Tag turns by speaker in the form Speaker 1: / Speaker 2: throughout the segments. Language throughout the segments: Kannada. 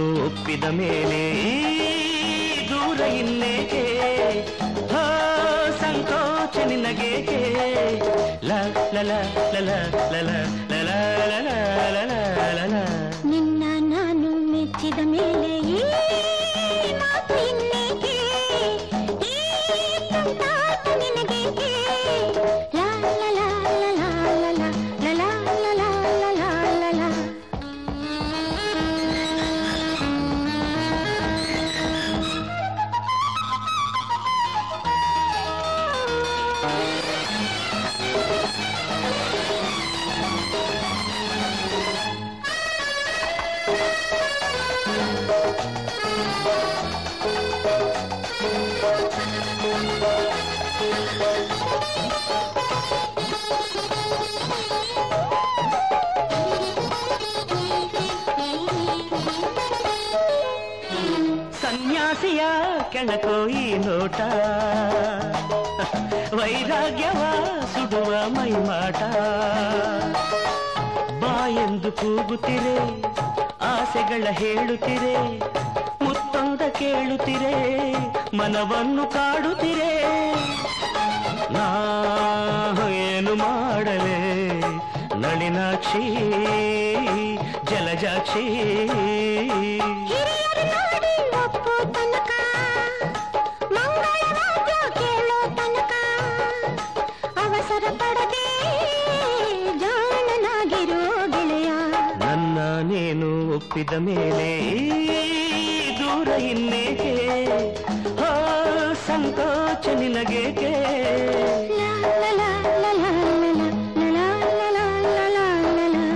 Speaker 1: ಒಪ್ಪಿದ ಮೇಲೆ ಈ ದೂರ ಇನ್ನೇಕೆ ಹೋ ಸಂಕೋಚ ನಿನಗೇಕೆ ಲ ಲ ಲ ಲ ಲ ಲ ಲ ಲ ಲ ಲ ಲ ಲ ಲ ಲ.
Speaker 2: ನಿನ್ನ ನಾನು ಮೆಚ್ಚಿದ ಮೇಲೆ ಈ ಮಾತು ಇನ್ನೇಕೆ ಈ ತುಂಟಾಟ ನಿನಗೇಕೆ ಲಾ ಲಾ ಲಾ ಲಾ ಲಾ ಲಾ ಲಾ ಲಾ ಲಾ ಲಾ ಲಾ ಲಾ ಲಾ ಲಾ.
Speaker 1: ಸನ್ಯಾಸಿಯ ಕೆಣಕೋ ಈ ನೋಟ ವೈರಾಗ್ಯವ ಸುಡುವ ಮೈಮಾಟ ಬಾಯೆಂದು ಕೂಗುತ್ತಿರೆ ಆಸೆಗಳ ಹೇಳುತ್ತಿರೆ ಮುತ್ತೊಂದ ಕೇಳುತ್ತಿರೆ ಮನವನ್ನು ಕಾಡುತ್ತಿರೆ ನಾ ಏನು ಮಾಡಲೆ ನಳಿನಾಕ್ಷಿ ಜಲಜಾಕ್ಷಿ
Speaker 2: ಹಿರಿಯರು ನೋಡಿ ಒಪ್ಪೋ ತನಕ ಮಂಗಳವಾದ್ಯ ಕೇಳೋ ತನಕ ಅವಸರ ಪಡದೆ ಜಾಣನಾಗಿರೋ ಗೆಳೆಯ
Speaker 1: ನನ್ನ ನೀನು ಒಪ್ಪಿದ ಮೇಲೆ ಈ ದೂರ ಇನ್ನೇಕೆ ಹೋ ಸಂಕೋಚ ನಿನಗೇಕೆ
Speaker 2: ಲಾ ಲಾ ಲಾ ಲಾ ಲಾ ಲಾ ಲಾ ಲಾ ಲಾ ಲಾ ಲಾ ಲಾ.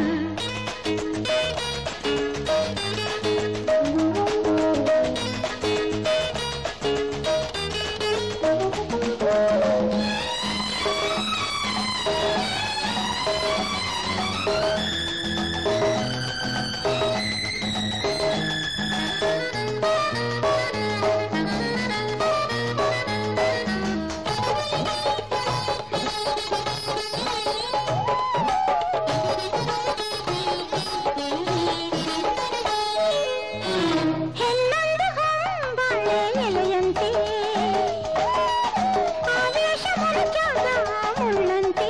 Speaker 2: ಹೆಣ್ಣೊಂದು ಹೊಂಬಾಳೆ ಎಲೆಯಂತೆ ಆವೇಶ ಮುಳುಚಾಗ ಮುಳ್ಳಂತೆ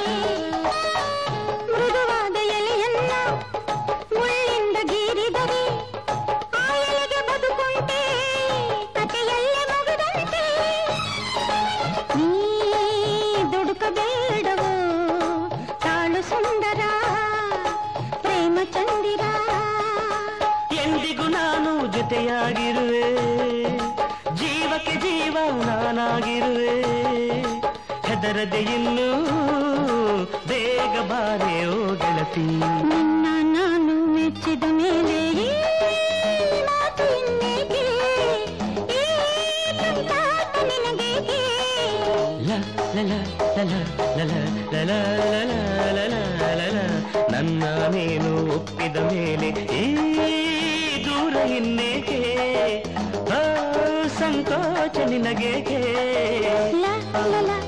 Speaker 2: ಮೃದುವಾದ ಎಲೆಯನ್ನ ಮುಳ್ಳಿಂದ ಗೀರಿದರೆ ಆ ಎಲೆಗೆ ಬದುಕುಂಟೆ ಕಥೆಯಲ್ಲೇ ಮುಗಿದಂತೆ ನೀ ದುಡುಕಬೇಡವೋ ತಾಳು ಸುಂದರ ಪ್ರೇಮ ಚಂದಿರ
Speaker 1: ಎಂದಿಗೂ ನಾನು ಜೊತೆಯಾಗಿರುವೆ ಜೀವಕ್ಕೆ ಜೀವ ನಾನಾಗಿರುವೆ ಹೆದರದೆ ಇನ್ನು ಬೇಗ ಬಾರೆ ಓ ಗೆಳತಿ
Speaker 2: ನಿನ್ನ ನಾನು ಮೆಚ್ಚಿದ ಮೇಲೆ ಈ ಮಾತು ಇನ್ನೇಕೆ ಈ ತುಂಟಾಟ ನಿನಗೇಕೆ
Speaker 1: ಲ ಲ ಲ ಲ ಲ ಲ ಲ ಲ ಲ ಲ ಲ ಲ ಲ ಲ. ನನ್ನ ನೀನು ಒಪ್ಪಿದ ಮೇಲೆ ಈ ದೂರ ಇನ್ನೇಕೆ ಆ, ಸಂಕೋಚ ನಿನಗೇಕೆ
Speaker 2: ಲಾ ಲಾ ಲಾ